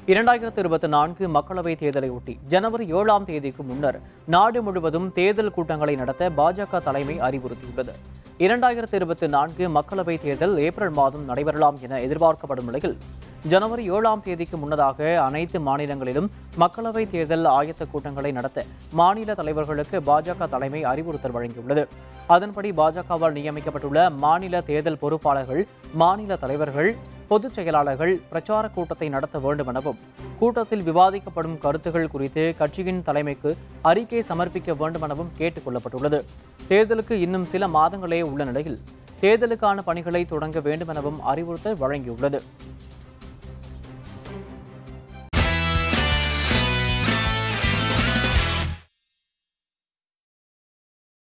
இரண்டாயிரத்து இருபத்தி நான்கு மக்களவைத் தேர்தலையொட்டி ஜனவரி ஏழாம் தேதிக்கு முன்னர் நாடு முழுவதும் தேர்தல் கூட்டங்களை நடத்த பாஜக தலைமை அறிவுறுத்தியுள்ளது இரண்டாயிரத்து இருபத்தி நான்கு மக்களவைத் தேர்தல் ஏப்ரல் மாதம் நடைபெறலாம் என எதிர்பார்க்கப்படும் நிலையில் ஜனவரி ஏழாம் தேதிக்கு முன்னதாக அனைத்து மாநிலங்களிலும் மக்களவைத் தேர்தல் ஆயத்த கூட்டங்களை நடத்த மாநில தலைவர்களுக்கு பாஜக தலைமை அறிவுறுத்தல் வழங்கியுள்ளது அதன்படி பாஜகவால் நியமிக்கப்பட்டுள்ள மாநில தேர்தல் பொறுப்பாளர்கள் மாநில தலைவர்கள் பொதுச் செயலாளர்கள் பிரச்சார கூட்டத்தை நடத்த வேண்டும் எனவும் கூட்டத்தில் விவாதிக்கப்படும் கருத்துகள் குறித்து கட்சியின் தலைமைக்கு அறிக்கை சமர்ப்பிக்க வேண்டும் எனவும் கேட்டுக் கொள்ளப்பட்டுள்ளது தேர்தலுக்கு இன்னும் சில மாதங்களே உள்ள நிலையில் தேர்தலுக்கான பணிகளை தொடங்க வேண்டும் எனவும் அறிவுறுத்தல் வழங்கியுள்ளது